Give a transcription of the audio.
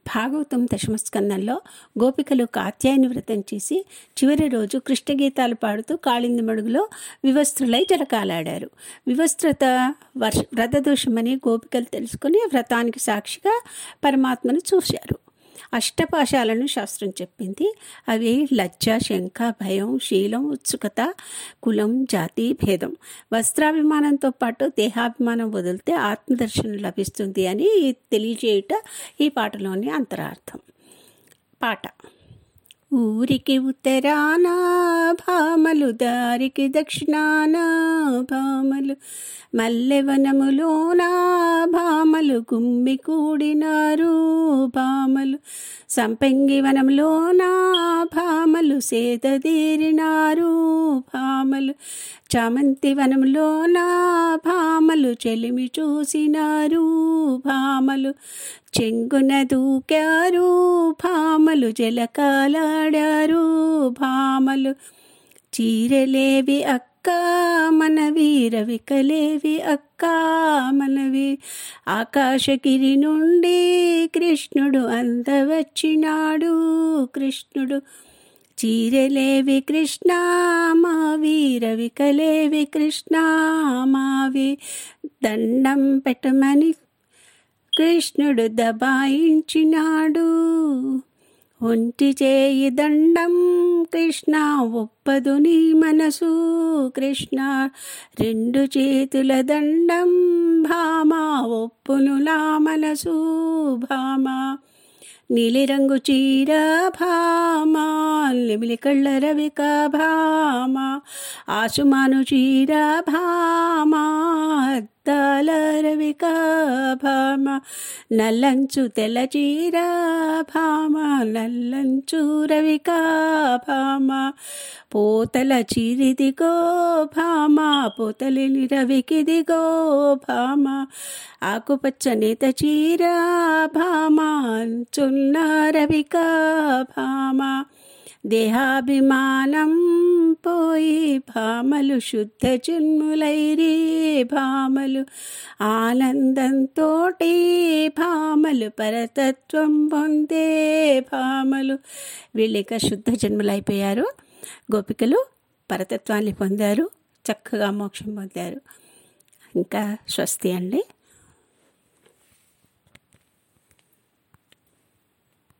భాగవతం దశమస్కందంలో గోపికలు కాత్యాయని వ్రతం చేసి చివరి రోజు కృష్ణ గీతాలు పాడుతూ కాళింది మడుగులో వివస్త్రులై జలకాలాడారు వివస్త్రత వర్ష వ్రతదోషమని గోపికలు తెలుసుకుని వ్రతానికి సాక్షిగా పరమాత్మను చూశారు అష్టపాశాలను శాస్త్రం చెప్పింది అవి లజ్జ శంఖ భయం శీలం ఉత్సుకత కులం జాతి భేదం వస్త్రాభిమానంతో పాటు దేహాభిమానం వదిలితే ఆత్మదర్శనం లభిస్తుంది అని తెలియజేయుట ఈ పాటలోని అంతరార్థం పాట ఊరికి ఉత్తరాన భామలు దారికి దక్షిణాన భామలు మల్లెవనములోన భామలు గుమ్మి కూడినారు భామలు సంపెంగి వనంలోన భామలు సేదదీరినారు భామలు చామంతి వనంలోన భామలు చెలిమి చూసినారు భామలు చెంగున దూకారు భామలు జలకాలాడారు భామలు చీరలేవి అక్క మన వీరవికలేవి అక్క మనవి ఆకాశగిరి నుండి కృష్ణుడు అందవచ్చినాడు కృష్ణుడు చీరలేవి కృష్ణ మా వీరవికలేవి కృష్ణ మావి దండం పెట్టమని కృష్ణుడు దబాయించినాడు ఒంటి చేయి దండం కృష్ణ ఒప్పదు నీ మనసు కృష్ణ రెండు చేతుల దండం భామా ఒప్పును నా మనసు భామా నీలిరంగు చీర భామా నిమిలి కళ్ళ రవిక భామా ఆసుమాను చీర భామా అద్దాల రవిక భామ నల్లంచు తెల్ల చీర భామ నల్లంచు రవిక భామ పోతల చిరిదిగో భామ పోతలిని రవికిదిగో భామ ఆకుపచ్చ నేత చీర భామ అంచున్న రవిక భామ దేహాభిమానం పోయి భామలు శుద్ధ జన్ములైరి భామలు ఆనందంతో భామలు పరతత్వం పొందే భామలు వీళ్ళిక శుద్ధ జన్ములైపోయారు గోపికలు పరతత్వాన్ని పొందారు చక్కగా మోక్షం పొందారు ఇంకా స్వస్తి అండి